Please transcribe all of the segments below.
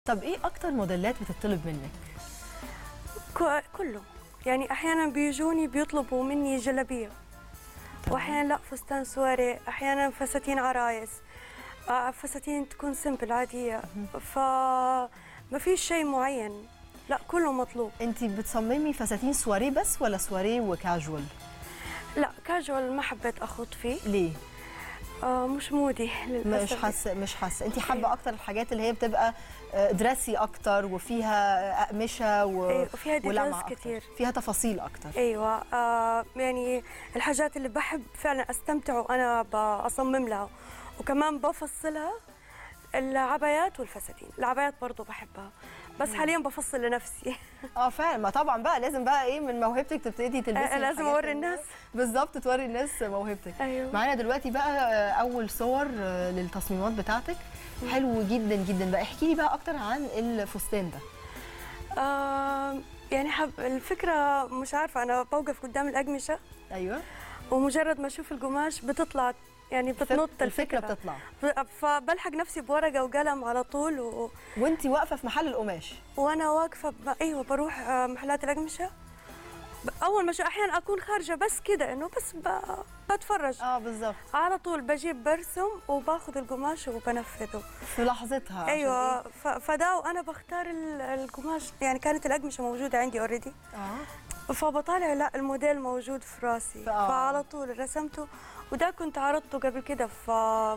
طب ايه اكتر موديلات بتطلب منك ك- كله يعني احيانا بيجوني بيطلبوا مني جلابيه تمام. واحيانا لا فستان سواري احيانا فساتين عرايس آه، فساتين تكون سمبل عاديه ف ما فيش شيء معين لا كله مطلوب انت بتصممي فساتين سواريه بس ولا سواريه وكاجوال لا كاجوال ما حبيت اخوض فيه ليه آه مش مودي مش للاسف حاسه مش حاسه انت حابه اكتر الحاجات اللي هي بتبقى آه، دراسي اكتر وفيها اقمشه و... أيوة، وفيها ولمعة ديتيلز أكتر. كتير. فيها تفاصيل اكتر ايوه آه يعني الحاجات اللي بحب فعلا استمتع وانا بصمم لها وكمان بفصلها العبايات والفساتين العبايات برضو بحبها بس حاليا بفصل لنفسي اه فعلا ما طبعا بقى لازم بقى ايه من موهبتك تبتدي تلبسي آه، لازم الحاجات أوري اللي- الناس. بالظبط توري الناس موهبتك أيوة. معانا دلوقتي بقى آه، اول صور آه، للتصميمات بتاعتك حلو جدا جدا بقى احكي لي بقى اكتر عن الفستان ده آه يعني حب الفكره مش عارفه انا بوقف قدام الاقمشه ايوه ومجرد ما اشوف القماش بتطلع يعني بتنط الفكره الفكره بتطلع ب- فبلحق نفسي بورقه وقلم على طول و... وانت واقفه في محل القماش وانا واقفه ب... ايوه بروح آه، محلات الاقمشه ب... اول ما شو احيانا اكون خارجه بس كده انه بس ب... بتفرج اه بالظبط على طول بجيب برسم وباخذ القماش وبنفذه في لحظتها عشان ايوه إيه؟ ف... فدا وانا بختار ال- القماش يعني كانت الاقمشه موجوده عندي اوريدي اه فبطالع لا الموديل موجود في راسي آه. فعلى طول رسمته وده كنت عرضته قبل كده في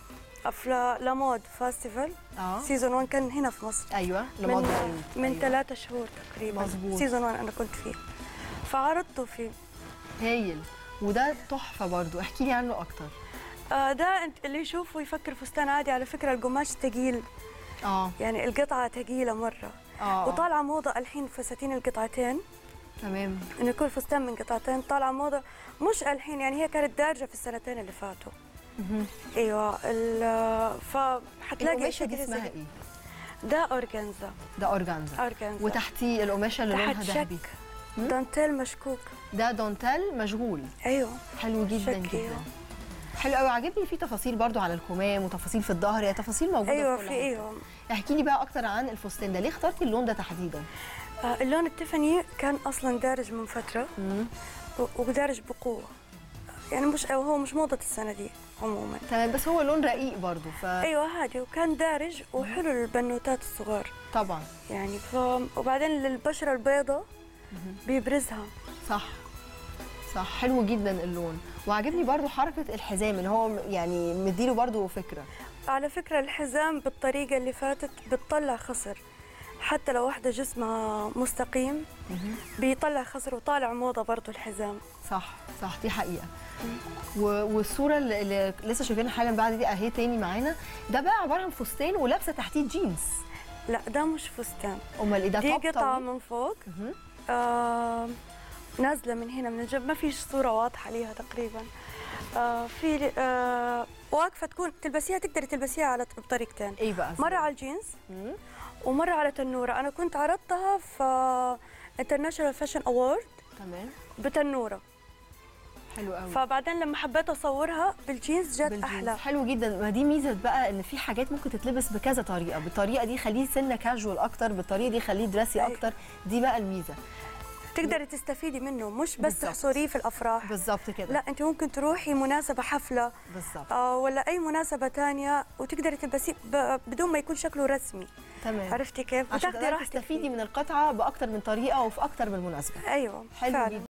في لامود فاستيفال اه سيزون 1 كان هنا في مصر ايوه لمده من, ايه من أيوة. ثلاثة شهور تقريبا مظبوط. سيزون 1 انا كنت فيه فعرضته فيه هايل وده تحفه برضو احكي لي عنه اكتر آه ده انت اللي يشوفه يفكر فستان عادي على فكره القماش ثقيل اه يعني القطعه ثقيله مره اه وطالعه موضه الحين فساتين القطعتين تمام انه يكون فستان من قطعتين طالعه موضه مش الحين يعني هي كانت دارجه في السنتين اللي فاتوا مهم. ايوه ال- فحتلاقي القماشه أشياء دي كده اسمها زي- ايه ده اورجانزا ده اورجانزا اورجانزا وتحتيه القماشه اللي تحت لونها ذهبي شك مم. دانتيل مشكوك ده دونتال مشغول ايوه حلو جدا شك، جدا أيوة. حلو قوي عاجبني في تفاصيل برضو على الكمام وتفاصيل في الظهر هي تفاصيل موجوده ايوه في كل في حتة. ايوه احكي لي بقى اكتر عن الفستان ده ليه اخترتي اللون ده تحديدا آه اللون التيفاني كان اصلا دارج من فتره و- ودارج بقوه يعني مش هو مش موضه السنه دي عموما تمام بس هو لون رقيق برضو ف ايوه هادي وكان دارج وحلو للبنوتات الصغار طبعا يعني ف... وبعدين للبشره البيضاء بيبرزها صح صح حلو جدا اللون وعجبني برضو حركه الحزام ان هو يعني مديله برضو فكره على فكرة الحزام بالطريقة اللي فاتت بتطلع خصر حتى لو واحدة جسمها مستقيم بيطلع خصر وطالع موضة برضو الحزام صح صح دي حقيقه و- والصوره اللي اللي لسه شايفينها حالا بعد دي اهي تاني معانا ده بقى عباره عن فستان ولابسه تحتيه جينز لا ده مش فستان امال ايه ده دي توب قطعة طويل؟ من فوق مهم. آه نازلة من هنا من الجنب ما فيش صورة واضحة ليها تقريبا آه في آه واقفة تكون تلبسيها تقدري تلبسيها على بطريقتين ايه بقى مرة على الجينز مم. ومرة على تنورة أنا كنت عرضتها في انترناشونال فاشن أوورد تمام بتنورة حلو قوي فبعدين لما حبيت اصورها بالجينز جت بالجينز. احلى حلو جدا ما دي ميزه بقى ان في حاجات ممكن تتلبس بكذا طريقه بالطريقه دي خليه سنه كاجوال اكتر بالطريقه دي خليه دراسي أيوة. اكتر دي بقى الميزه تقدري تستفيدي منه مش بس بالظبط. تحصريه في الافراح بالظبط كده لا انت ممكن تروحي مناسبه حفله بالظبط آه ولا اي مناسبه تانية وتقدري تلبسيه ب- بدون ما يكون شكله رسمي تمام عرفتي كيف عشان وتاخدي تقدري راحتك تستفيدي فيه. من القطعه باكتر من طريقه وفي اكتر من مناسبه ايوه حلو فعلا جدا